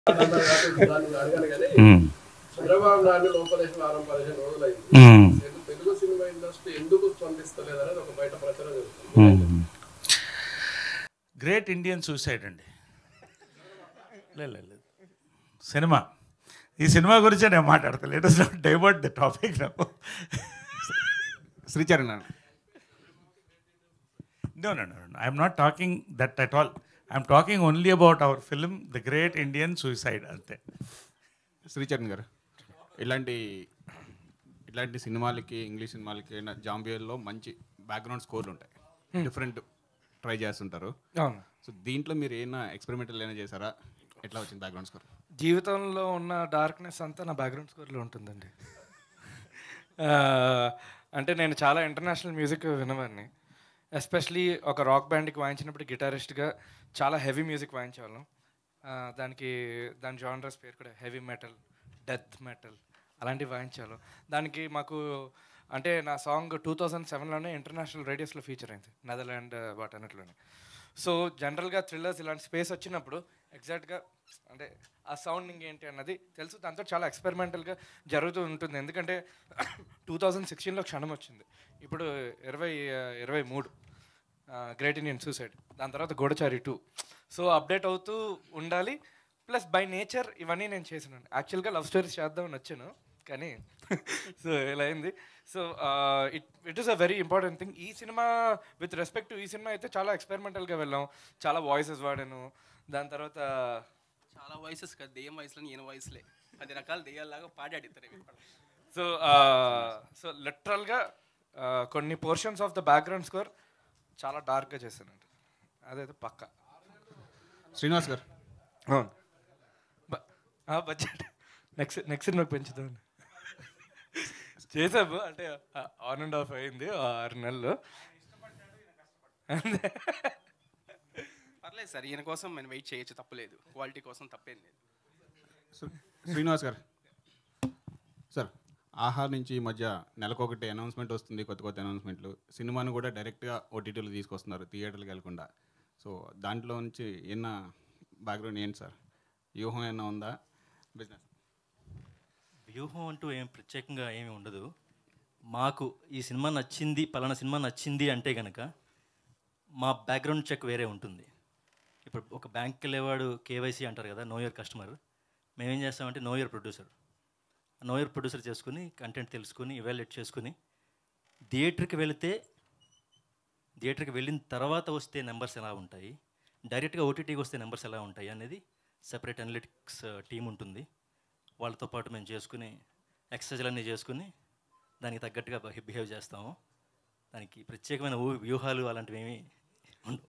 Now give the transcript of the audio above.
దాన్ని అడగాను కానీ ఉమ్, చంద్రబాబు నాయుడు లోపలేసి వారం పదిహేను రోజులైంది ఉమ్, తెలుగు- తెలుగు సినిమా ఇండస్ట్రీ ఎందుకు స్పందిస్తలేదు అనేది ఒక బయట ప్రచారం జరుగుతుంది ఉమ్. గ్రేట్ ఇండియన్ సూసైడ్ అండి లేదు లేదు, లేదు. సినిమా ఈ సినిమా గురించే నేను మాట్లాడతా late is not divert the topic నాకు శ్రీచరణ్ అన్న No, no, no, no. I'm not talking that at all. I'm talking only about our film, The Great Indian Suicide. అంతే శ్రీచరణ్ గారు ఇలాంటి ఇలాంటి సినిమాలకి ఇంగ్లీష్ సినిమాలకి జాంబియల్లో మంచి బ్యాక్గ్రౌండ్ స్కోర్లు ఉంటాయి డిఫరెంట్ ట్రై చేస్తుంటారు అవును సో దీంట్లో మీరు ఏమైనా ఎక్స్పెరిమెంటల్ ఏమైనా చేశారా ఎట్లా వచ్చింది బ్యాక్గ్రౌండ్ స్కోర్ జీవితంలో ఉన్న డార్క్నెస్ అంతా నా బ్యాక్గ్రౌండ్ స్కోర్లో ఉంటుందండి ఆ, అంటే నేను చాలా ఇంటర్నేషనల్ మ్యూజిక్ వినవాడిని ఎస్పెషలీ ఒక రాక్ బ్యాండ్కి వాయించినప్పుడు గిటారిస్ట్గా చాలా హెవీ మ్యూజిక్ వాయించేవాళ్ళం ఆ, దానికి దాని జానరస్ పేరు కూడా హెవీ మెటల్ డెత్ మెటల్ అలాంటివి వాయించాను దానికి మాకు అంటే నా సాంగ్ టూ థౌజండ్ సెవెన్లోనే ఇంటర్నేషనల్ రేడియోస్లో ఫీచర్ అయింది నెదర్లాండ్ వాటన్నిటిలోనే సో జనరల్గా థ్రిల్లర్స్ ఇలాంటి స్పేస్ వచ్చినప్పుడు ఎగ్జాక్ట్గా అంటే ఆ సౌండింగ్ ఏంటి అన్నది తెలుసు దాంతో చాలా ఎక్స్పెరిమెంటల్గా జరుగుతూ ఉంటుంది ఎందుకంటే టూ థౌజండ్ సిక్స్టీన్లో క్షణం వచ్చింది ఇప్పుడు ఇరవై ఇరవై మూడు గ్రేట్ ఇండియన్ సూసైడ్ దాని తర్వాత గూఢచారి టూ సో అప్డేట్ అవుతూ ఉండాలి ప్లస్ బై నేచర్ ఇవన్నీ నేను చేసినాను యాక్చువల్గా లవ్ స్టోరీస్ చేద్దామని వచ్చాను కానీ సో ఇలా అయింది so it it is a very important thing ఈ సినిమా విత్ రెస్పెక్ట్ టు ఈ సినిమా అయితే చాలా ఎక్స్పెరిమెంటల్గా వెళ్ళాం చాలా వాయిసెస్ వాడాను దాని తర్వాత చాలా వాయిసెస్ కదా దెయ్యం వయసులో ఈయన వయసులే పది రకాల దెయ్యాలాగా పాడాడు ఇద్దరు సో సో లిటరల్గా కొన్ని portions of the background score చాలా డార్క్గా చేశానండి అదైతే పక్క శ్రీనివాస్ గారు అవును బడ్జెట్ నెక్స్ట్ నెక్స్ట్ సినిమాకి పెంచుతాం చేసాము అంటే ఆన్ అండ్ ఆఫ్ అయింది ఆ ఆరు నెలలు అంతే. పర్లేదు సార్ ఈయన కోసం మనం వెయిట్ చేయొచ్చు తప్పలేదు క్వాలిటీ కోసం తప్పేం లేదు శ్రీ- శ్రీనివాస్ గారు సార్ ఆహా నుంచి ఈ మధ్య నెలకొకటి అనౌన్స్మెంట్ వస్తుంది కొత్త కొత్త అనౌన్స్మెంట్లు సినిమాను కూడా డైరెక్ట్గా ఓటీటీలో తీసుకొస్తున్నారు థియేటర్కి వెళ్లకుండా సో దాంట్లో నుంచి ఎన్న బ్యాక్గ్రౌండ్ ఏంటి సార్ వ్యూహం ఏమైనా ఉందా బిజినెస్ వ్యూహం అంటూ ఏం ప్రత్యేకంగా ఏమీ ఉండదు మాకు ఈ సినిమా నచ్చింది పలానా సినిమా నచ్చింది అంటే కనుక మా బ్యాక్గ్రౌండ్ చెక్ వేరే ఉంటుంది ఇప్పుడు ఒక బ్యాంక్కి వెళ్ళేవాడు కేవైసీ అంటారు కదా నో ఇయర్ కస్టమర్ మేమేం చేస్తామంటే no year producer no year producer చేసుకుని కంటెంట్ తెలుసుకుని ఇవాల్యుయేట్ చేసుకుని థియేటర్కి వెళితే థియేటర్కి వెళ్ళిన తర్వాత వస్తే నెంబర్స్ ఎలా ఉంటాయి డైరెక్ట్గా ఓటీటీకి వస్తే నెంబర్స్ ఎలా ఉంటాయి అనేది సెపరేట్ అనలిటిక్స్ టీం ఉంటుంది వాళ్ళతో పాటు మేము చేసుకుని ఎక్సర్సైజ్లు అన్నీ చేసుకుని దానికి తగ్గట్టుగా బిహేవ్ చేస్తాము దానికి ప్రత్యేకమైన ఊ- వ్యూహాలు అలాంటివి ఏమీ